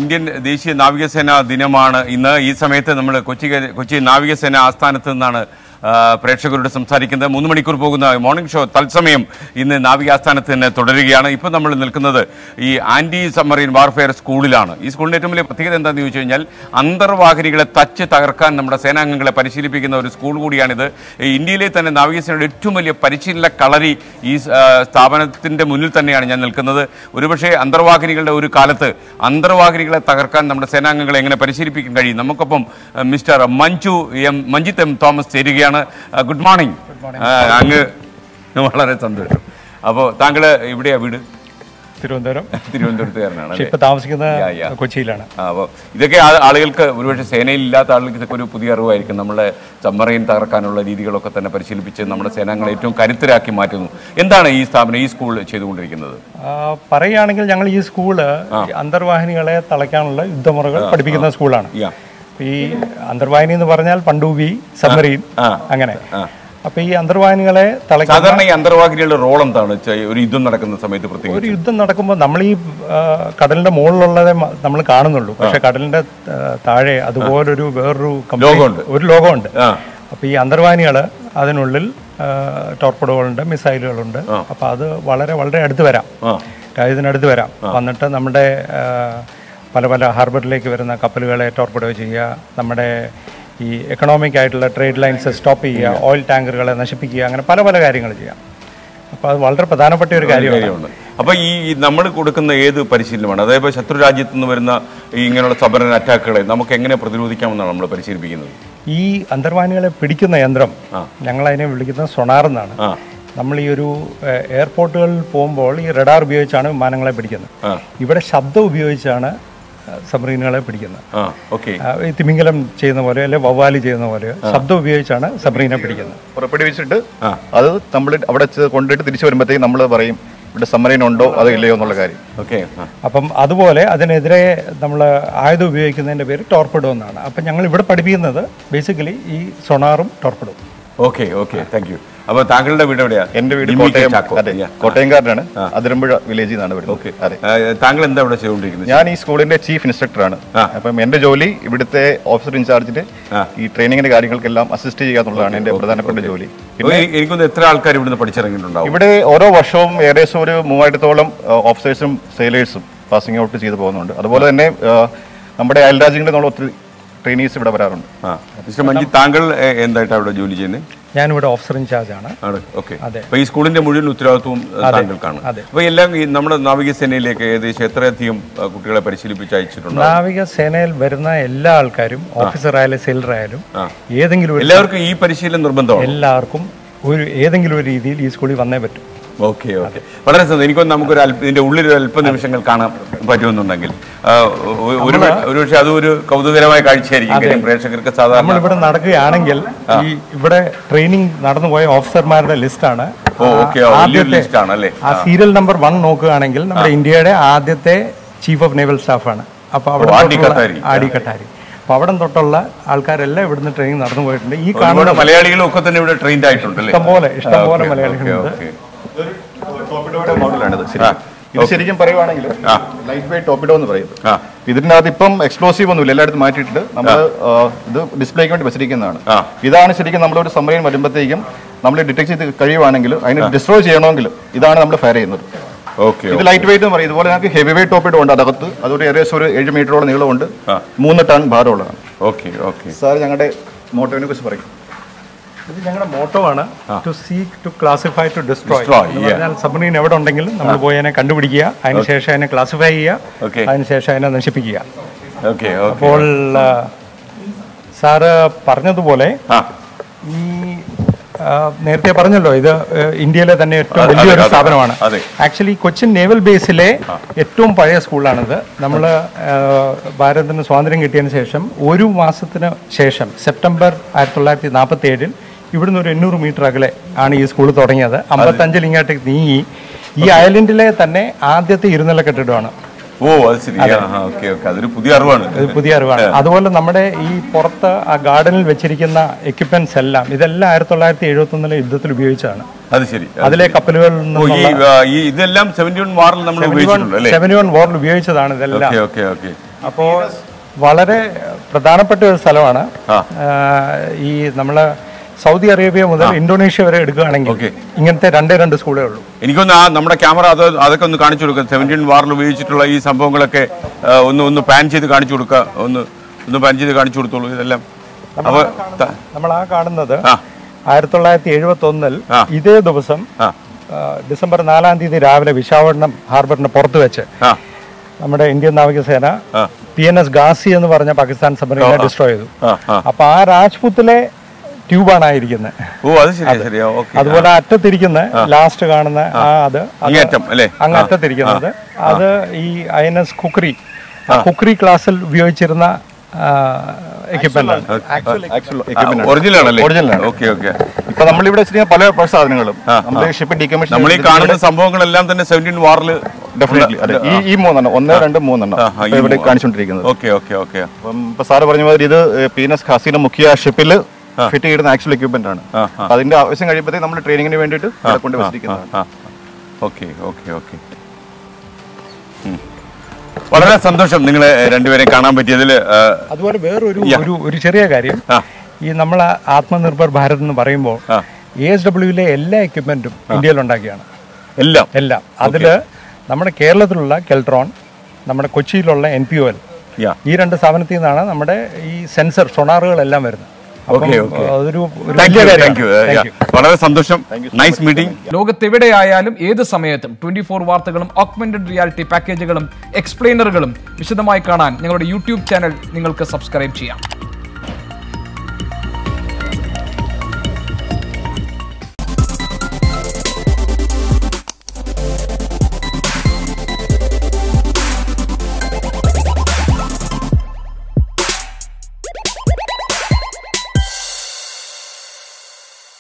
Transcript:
Indian ദേശീയ നാവികസേന ദിനമാണ് ഇന്ന് ഈ സമയത്ത് നമ്മൾ കൊച്ചി കൊച്ചി നാവികസേന ആസ്ഥാനത്ത് നിന്നാണ് ആ, പ്രേക്ഷകരോട് സംസാരിക്കുന്നത് മൂന്ന് മണിക്കൂർ പോകുന്ന മോർണിംഗ് ഷോ തത്സമയം ഇന്ന് നാവികാസ്ഥാനത്ത് തന്നെ തുടരുകയാണ് ഇപ്പോൾ നമ്മൾ നിൽക്കുന്നത് ഈ ആന്റി സബ്മറീൻ വാർഫെയർ സ്കൂളിലാണ് ഈ സ്കൂളിന്റെ ഏറ്റവും വലിയ പ്രത്യേകത എന്താണെന്ന് ചോദിച്ചു കഴിഞ്ഞാൽ അന്തർവാഹിനികളെ തച്ച് തകർക്കാൻ നമ്മുടെ സേനാംഗങ്ങളെ പരിശീലിപ്പിക്കുന്ന ഒരു സ്കൂൾ കൂടിയാണിത് ഈ ഇന്ത്യയിലെ തന്നെ നാവികസേനയുടെ ഏറ്റവും വലിയ പരിശീലന കളരി ഈ ആ, സ്ഥാപനത്തിന്റെ മുന്നിൽ തന്നെയാണ് ഞാൻ നിൽക്കുന്നത് ഒരുപക്ഷെ അന്തർവാഹിനികളുടെ ഒരു കാലത്ത് അന്തർവാഹിനികളെ തകർക്കാൻ നമ്മുടെ സേനാംഗങ്ങളെ എങ്ങനെ പരിശീലിപ്പിക്കാൻ കഴിയും നമുക്കൊപ്പം ആ, Mister Manju M Manjith M Thomas ചേരുകയാണ് ആ, ഗുഡ് മോർണിംഗ് ആ, അങ്ങ് വളരെ സന്തോഷം അപ്പോൾ താങ്കൾ എവിടെയാ വീട് തിരുവനന്തപുരം തിരുവനന്തപുരത്തുകാരനാണ് പക്ഷെ അല്ലേ? ഇപ്പൊ താമസിക്കുന്ന Yeah, yeah. കൊച്ചിയിലാണ് ആ, അപ്പോൾ ഇതൊക്കെ ആ- ആളുകൾക്ക് ഒരുപക്ഷെ സേനയിൽ ഇല്ലാത്ത ആളുകൾക്ക് ഇതൊക്കെ ഒരു പുതിയ അറിവായിരിക്കും നമ്മളെ സബ്മറൈൻ തകർക്കാനുള്ള രീതികളൊക്കെ തന്നെ പരിശീലിപ്പിച്ച് നമ്മുടെ സേനാംഗങ്ങളെ ഏറ്റവും കരുത്തരാക്കി മാറ്റുന്നു എന്താണ് ഈ സ്ഥാപനം ഈ സ്കൂൾ ചെയ്തുകൊണ്ടിരിക്കുന്നത് ആ, പറയുകയാണെങ്കിൽ ഞങ്ങൾ ഈ സ്കൂള് അന്തർവാഹിനികളെ തളയ്ക്കാനുള്ള യുദ്ധമുറകൾ പഠിപ്പിക്കുന്ന സ്കൂളാണ് Yeah. ഈ അന്തർവാഹിനി എന്ന് പറഞ്ഞാൽ പണ്ടൂബി സബ്മറീൻ ആ. അങ്ങനെ അപ്പൊ ഈ അന്തർവാഹിനികളെ തളയ്ക്കാൻ സാധാരണ ഈ അന്തർവാഹിനികളുടെ റോൾ എന്താണ് ചെ- ഒരു യുദ്ധം നടക്കുന്ന സമയത്ത് പ്രത്യേകിച്ച് ഒരു യുദ്ധം നടക്കുമ്പോൾ നമ്മൾ ഈ ആ, കടലിന്റെ മുകളിലുള്ളതേ മ- നമ്മൾ കാണുന്നുള്ളൂ പക്ഷെ കടലിന്റെ ആ, താഴെ അതുപോലൊരു വേറൊരു complete- ലോകമുണ്ട്. ഒരു ലോകമുണ്ട് ആ അപ്പോൾ ഈ അന്തർവാഹിനികൾ അതിനുള്ളിൽ ടോർപ്പഡോകളുണ്ട് മിസൈലുകളുണ്ട് അപ്പോൾ അത് വളരെ വളരെ അടുത്ത് വരാം ആ ഇതിനടുത്ത് വരാം വന്നിട്ട് നമ്മുടെ ആ, പല പല ഹാർബറിലേക്ക് വരുന്ന കപ്പലുകളെ ടോർപ്പഡോ ചെയ്യുക നമ്മുടെ ഈ എക്കണോമിക് ആയിട്ടുള്ള ട്രേഡ് ലൈൻസ് സ്റ്റോപ്പ് ചെയ്യുക ഓയിൽ ടാങ്കറുകളെ നശിപ്പിക്കുക അങ്ങനെ പല പല കാര്യങ്ങൾ ചെയ്യാം അപ്പോൾ അത് വളരെ പ്രധാനപ്പെട്ട ഒരു കാര്യമാണ് കാര്യമുണ്ട് അപ്പൊ ഈ നമ്മൾ കൊടുക്കുന്ന ഏത് പരിശീലനമാണ് അതായത് ഇപ്പൊ ശത്രു രാജ്യത്ത് നിന്ന് വരുന്ന ഈ ഇങ്ങനെയുള്ള സബറൻ അറ്റാക്കുകളെ നമുക്ക് എങ്ങനെ പ്രതിരോധിക്കാമെന്നാണ് നമ്മൾ പരിശീലിപ്പിക്കുന്നത് ഈ അന്തർവാഹിനികളെ പിടിക്കുന്ന യന്ത്രം ഞങ്ങൾ അതിനെ വിളിക്കുന്നത് സൊണാർ എന്നാണ് ആ നമ്മൾ ഈ ഒരു ഏഹ്, എയർപോർട്ടുകളിൽ പോകുമ്പോൾ ഈ റഡാർ ഉപയോഗിച്ചാണ് വിമാനങ്ങളെ പിടിക്കുന്നത് ആ. ഇവിടെ ശബ്ദം ഉപയോഗിച്ചാണ് സബ്മറീനുകളെ പിടിക്കുന്നത് ആ ഓക്കെ ആ, ഈ തിമിംഗലം ചെയ്യുന്ന പോലെ അല്ലെ വവ്വാലി ചെയ്യുന്ന പോലെ ശബ്ദം ഉപയോഗിച്ചാണ് സബ്മറീനെ പിടിക്കുന്നത് പുറപ്പെടുവിച്ചിട്ട് അത് നമ്മൾ അവിടെ ചെ- കൊണ്ടുപോയിട്ട് തിരിച്ചു വരുമ്പോഴത്തേക്ക് നമ്മൾ പറയും ഇവിടെ സമ്മറൈൻ ഉണ്ടോ അതോ ഇല്ലയോ എന്നുള്ള കാര്യം ഓക്കെ അപ്പം അതുപോലെ അതിനെതിരെ നമ്മൾ ആയുധം ഉപയോഗിക്കുന്നതിൻ്റെ പേര് ടോർപ്പിഡോ എന്നാണ് അപ്പം ഞങ്ങൾ ഇവിടെ പഠിപ്പിക്കുന്നത് ബേസിക്കലി ഈ സൊണാറും torpedo okay okay thank you അപ്പൊ താങ്കളുടെ വീട് എവിടെയാ എന്റെ വീട് ജിമ്മി കെ കോട്ടയം ചാക്കോ. അതെ Yeah. കോട്ടയംകാരനാണ് അതിരമ്പുഴ വില്ലേജിൽ നിന്നാണ് വരുന്നത് ഓക്കെ അതെ ആ, താങ്കൾ എന്താ ഇവിടെ ചെയ്തുകൊണ്ടിരിക്കുന്നത് ഞാൻ ഈ സ്കൂളിന്റെ ചീഫ് ഇൻസ്ട്രക്ടറാണ് അപ്പം എന്റെ ജോലി ഇവിടുത്തെ ഓഫീസർ ഇൻചാർജിന്റെ ഈ ട്രെയിനിങ്ങിന്റെ കാര്യങ്ങൾക്കെല്ലാം അസിസ്റ്റ് ചെയ്യുക എന്നുള്ളതാണ് എന്റെ പ്രധാനപ്പെട്ട ജോലി ഓ, എ- എനിക്കൊന്ന് എത്ര ആൾക്കാർ ഇവിടുന്ന് പഠിച്ചിറങ്ങിയിട്ടുണ്ടാവും ഇവിടെ ഓരോ വർഷവും ഏകദേശം ഒരു മൂവായിരത്തോളം ഓഫീസേഴ്സും സെയിലേഴ്സും പാസിംഗ് ഔട്ട് ചെയ്ത് പോകുന്നുണ്ട് അതുപോലെ തന്നെ ആ, നമ്മുടെ അയൽരാജ്യങ്ങളിൽ നിന്നുള്ള ഒത്തിരി ട്രെയിനീസ് ഇവിടെ വരാറുണ്ട് ആ മിസ്റ്റർ മഞ്ജി താങ്കൾ എ, എന്തായിട്ടാണ് ഇവിടെ ജോലി ചെയ്യുന്നത് ഞാനിവിടെ ഓഫീസർ ഇൻചാർജ് ആണ് ആണ് ഓക്കെ അതെ. അപ്പൊ ഈ സ്കൂളിന്റെ മുഴുവൻ ഉത്തരവാദിത്വവും ഏ, താങ്കൾക്കാണ് അതെ. അപ്പൊ എല്ലാം ഈ നമ്മുടെ നാവികസേനയിലേക്ക് ഏകദേശം എത്രയധികം ആ, കുട്ടികളെ പരിശീലിപ്പിച്ച് അയച്ചിട്ടുണ്ട് നാവിക സേനയിൽ വരുന്ന എല്ലാ ആൾക്കാരും ഓഫീസർ ആയാലും സെയിലർ ആയാലും ഏതെങ്കിലും ഒരു എല്ലാവർക്കും ഈ പരിശീലനം നിർബന്ധമാണ് എല്ലാവർക്കും ഒരു ഏതെങ്കിലും ഒരു രീതിയിൽ ഈ സ്കൂളിൽ വന്നേ പറ്റും ഓക്കെ ഓക്കെ വളരെ സന്തോഷം എനിക്കൊന്ന് നമുക്കൊരു അല്പ ഇതിന്റെ ഉള്ളിൽ ഒരു അല്പ നിമിഷങ്ങൾ കാണാൻ പറ്റുമെന്നുണ്ടെങ്കിൽ ആ, ഒ- ഒരു ഒരുപക്ഷെ അതും ഒരു കൗതുകരമായ കാഴ്ചയായിരിക്കും കാര്യം പ്രേക്ഷകർക്ക് സാധാരണ നമ്മൾ ഇവിടെ നടക്കുകയാണെങ്കിൽ ഈ ഇവിടെ ട്രെയിനിങ് നടന്നുപോയ ഓഫീസർമാരുടെ ലിസ്റ്റാണ് ഓ ഓക്കെ വലിയൊരു ലിസ്റ്റ് ആണ് അല്ലേ ആ സീരിയൽ നമ്പർ വൺ നോക്കുകയാണെങ്കിൽ നമ്മുടെ ഇന്ത്യയുടെ ആദ്യത്തെ ചീഫ് ഓഫ് നേവൽ സ്റ്റാഫാണ് അപ്പോൾ അവിടെ ആർ ഡി തൊട്ടുള്ള- കത്താരി. ആർ ഡി കട്ടാരി അപ്പോൾ അവിടെ തൊട്ടുള്ള ആൾക്കാരെല്ലാം ഇവിടുന്ന് ട്രെയിനിങ് നടന്നു പോയിട്ടുണ്ട് ഈ ഒരുപാട് കാണുന്ന മലയാളികളും ഒക്കെ തന്നെ ഇവിടെ ട്രെയിൻഡ് ആയിട്ടുണ്ട് അല്ലേ ഇഷ്ടംപോലെ ഇഷ്ടംപോലെ ഓക്കെ, മലയാളികളുണ്ട് ഓക്കെ, ടോപ്പിഡോയുടെ മോഡലാണിത് ശരിക്കും. ഇത് ശരിക്കും പറയുവാണെങ്കിൽ ലൈറ്റ് വെയിറ്റ് ടോപ്പിഡോ എന്ന് പറയും ആ. ഇതിനകത്ത് ഇപ്പം എക്സ്പ്ലോസീവ് ഒന്നുമില്ല എല്ലായിടത്തും മാറ്റിയിട്ട് നമ്മൾ ഇത് ഡിസ്പ്ലേക്ക് വേണ്ടി വെച്ചിരിക്കുന്നതാണ് ആ. ഇതാണ് ശരിക്കും നമ്മളൊരു സമ്മറിൻ വരുമ്പോഴത്തേക്കും നമ്മൾ ഡിറ്റക്ട് ചെയ്ത് കഴിയുവാണെങ്കിൽ അതിനെ ഡിസ്ട്രോയ് ചെയ്യണമെങ്കിൽ ഇതാണ് നമ്മൾ ഫയർ ചെയ്യുന്നത് ഓക്കെ ഇത് ലൈറ്റ് വെയിറ്റ് എന്ന് പറയും ഇതുപോലെ നമുക്ക് ഹെവി വെയിറ്റ് ടോപ്പിഡോ ഉണ്ട് അതകത്ത് അതൊരു ഏകദേശം ഒരു ഏഴ് മീറ്ററോളം നീളമുണ്ട് മൂന്ന് ടൺ ഭാരമുള്ളതാണ് ഓക്കെ ഓക്കെ സാർ ഞങ്ങളുടെ മോട്ടോവിനെ കുറിച്ച് പറയും ഇത് ഞങ്ങളുടെ മോട്ടോ ആണ് to seek to classify to destroy Destroy, എന്ന് പറഞ്ഞാൽ സബ്മറീൻ എവിടെ ഉണ്ടെങ്കിലും നമ്മൾ പോയി അതിനെ കണ്ടുപിടിക്കുക അതിനുശേഷം അതിനെ ക്ലാസിഫൈ ചെയ്യുക Okay. അതിനുശേഷം അതിനെ നശിപ്പിക്കുക ഓക്കെ ഓക്കെ അപ്പോൾ ആ, സാറ് പറഞ്ഞതുപോലെ ആ ഈ ആ, നേരത്തെ പറഞ്ഞല്ലോ ഇത് ഏ, ഇന്ത്യയിലെ തന്നെ ഏറ്റവും അതെ, വലിയൊരു അതെ, സ്ഥാപനമാണ് അതെ. ആക്ച്വലി കൊച്ചിൻ നേവൽ ബേസിലെ ഏറ്റവും പഴയ സ്കൂളാണിത് നമ്മൾ ഭാരതത്തിന് സ്വാതന്ത്ര്യം കിട്ടിയതിന് ശേഷം ഒരു മാസത്തിന് ശേഷം സെപ്റ്റംബർ ആയിരത്തി തൊള്ളായിരത്തി നാൽപ്പത്തി ഏഴിൽ ഇവിടുന്ന് ഒരു എണ്ണൂറ് മീറ്റർ അകലെ ആണ് ഈ സ്കൂൾ തുടങ്ങിയത് അമ്പത്തഞ്ചിൽ ഇങ്ങോട്ടേക്ക് നീങ്ങി ഈ ഐലൻഡിലെ തന്നെ ആദ്യത്തെ ഇരുനില കെട്ടിടമാണ് ഓ അത് ശരി ഓക്കെ ഓക്കെ അതൊരു പുതിയ അറിവാണ് ഇത് പുതിയ അറിവാണ് അതുപോലെ നമ്മുടെ ഈ പുറത്ത് ആ ഗാർഡനിൽ വെച്ചിരിക്കുന്ന എക്യുപ്മെന്റ്സ് എല്ലാം ഇതെല്ലാം ആയിരത്തി തൊള്ളായിരത്തി എഴുപത്തി ഒന്നിലെ യുദ്ധത്തിൽ ഉപയോഗിച്ചതാണ് അത് ശരി അതിലെ കപ്പലുകളിൽ ഓ ഈ ആ, ഈ ഇതെല്ലാം സെവന്റി വൺ വാറിൽ നമ്മൾ ഉപയോഗിച്ചിട്ടുണ്ട് അല്ലേ സെവന്റി വൺ വാറിൽ ഉപയോഗിച്ചതാണ് ഇതെല്ലാം ഓക്കെ ഓക്കെ ഓക്കെ അപ്പോൾ വളരെ പ്രധാനപ്പെട്ട ഒരു സ്ഥലമാണ് ആ. ആ, ഈ നമ്മള് സൗദി അറേബ്യ മുതൽ ഇന്തോനേഷ്യ വരെ എടുക്കുകയാണെങ്കിൽ ഓക്കെ. ഇങ്ങനത്തെ രണ്ടേ രണ്ട് സ്കൂളേ ഉള്ളൂ എനിക്കൊന്ന് ആ നമ്മുടെ ക്യാമറ അത് അതൊക്കെ ഒന്ന് കാണിച്ചു കൊടുക്കുക സെവൻറ്റീൻ വാറിൽ ഉപയോഗിച്ചിട്ടുള്ള ഈ സംഭവങ്ങളൊക്കെ ആ, ഒന്ന് ഒന്ന് പാൻ ചെയ്ത് കാണിച്ചു കൊടുക്കുക ഒന്ന് ഒന്ന് പാൻ ചെയ്ത് കാണിച്ചു കൊടുത്തോളൂ ഇതെല്ലാം അപ്പോൾ ത- നമ്മൾ ആ കാണുന്നത് ആ ആയിരത്തി തൊള്ളായിരത്തി എഴുപത്തി ഒന്നിൽ ആ. ഇതേ ദിവസം ആ ആ, ഡിസംബർ നാലാം തീയതി രാവിലെ വിശാഖപട്ടണം ഹാർബറിന് പുറത്ത് വെച്ച് ആ നമ്മുടെ ഇന്ത്യൻ നാവികസേന ആ. പി എൻ എസ് ഗാസി എന്ന് പറഞ്ഞ പാകിസ്ഥാൻ സബ്മറീനെ ഡിസ്ട്രോയ് ചെയ്തു ആ ആ അപ്പൊ ആ രാജ്പുത്തിലെ ട്യൂബാണ് ആയിരിക്കുന്നത് ഓ അത് ശരിയാ ശരിയാ ഓക്കെ അതുപോലെ അറ്റത്തിരിക്കുന്ന ലാസ്റ്റ് കാണുന്ന ആ അത് അത് അങ്ങേറ്റം അല്ലേ അങ്ങ് അറ്റത്തിരിക്കുന്നത് അത് ഈ I N S Kukri Kukri ക്ലാസ്സിൽ ഉപയോഗിച്ചിരുന്ന എക്യുപ്മെന്റ് ആണ് ആക്ച്വൽ എക്യുപ്മെന്റ് ഒറിജിനൽ ആണല്ലേ Original ആണ്. ഓക്കെ ഓക്കെ ഇപ്പൊ നമ്മളിവിടെ വെച്ചിട്ട് പല പല സാധനങ്ങളും നമ്മുടെ ഷിപ്പ് ഡീകമ്മീഷൻ നമ്മൾ ഈ കാണുന്ന സംഭവങ്ങളെല്ലാം തന്നെ സെവൻറ്റീൻ വാറിൽ ഡെഫിനറ്റ്ലി അതെ ഈ ഈ മൂന്നെണ്ണം ഒന്ന് രണ്ട് മൂന്നെണ്ണം ആ, ആ, ഈ ഇപ്പൊ ഇവിടെ മൂന്ന്. കാണിച്ചുകൊണ്ടിരിക്കുന്നത് ഓക്കെ ഓക്കെ ഓക്കെ അപ്പം ഇപ്പൊ സാറ് പറഞ്ഞ മാതിരി ഇത് പീനസ് ഖാസിന്റെ മുഖ്യ ഷിപ്പിൽ ഫിറ്റ് ചെയ്യുന്ന ആക്ച്വൽ എക്യുപ്മെന്റ് ആണ് ആ, അപ്പൊ അതിന്റെ ആവശ്യം കഴിയുമ്പോഴത്തേക്ക് നമ്മൾ ട്രെയിനിങ്ങിന് വേണ്ടിയിട്ട് ഇവിടെ കൊണ്ട് വെച്ചിരിക്കുന്നതാണ് ആ ഓക്കെ ഓക്കെ ഓക്കെ വളരെ സന്തോഷം നിങ്ങളെ രണ്ടുപേരെ കാണാൻ പറ്റിയതിൽ അതുപോലെ വേറൊരു ഒരു ഒരു ചെറിയ കാര്യം ആ. ഈ നമ്മൾ ആത്മനിർഭർ ഭാരത് എന്ന് പറയുമ്പോൾ ആ. എ എസ് ഡബ്ല്യുവിലെ എല്ലാ എക്യുപ്മെന്റും ഇന്ത്യയിൽ ഉണ്ടാക്കിയാണ് എല്ലാം എല്ലാം അതില് നമ്മുടെ കേരളത്തിലുള്ള കെൽട്രോൺ നമ്മുടെ കൊച്ചിയിലുള്ള എൻ പി ഒ എൽ യാ ഈ രണ്ട് സ്ഥാപനത്തിൽ നിന്നാണ് നമ്മുടെ ഈ സെൻസർ സൊണാറുകളെല്ലാം വരുന്നത് അപ്പം Okay, okay. അതൊരു ഒരു താങ്ക് യു വലിയ താങ്ക് യു കാര്യമാണ്. Thank you. വളരെ സന്തോഷം നൈസ് മീറ്റിംഗ് ലോകത്തെവിടെയായാലും ഏത് സമയത്തും ട്വന്റി ഫോർ വാർത്തകളും ഓഗ്മെന്റഡ് റിയാലിറ്റി പാക്കേജുകളും എക്സ്പ്ലെയിനറുകളും വിശദമായി കാണാൻ ഞങ്ങളുടെ യൂട്യൂബ് ചാനൽ നിങ്ങൾക്ക് സബ്സ്ക്രൈബ് ചെയ്യാം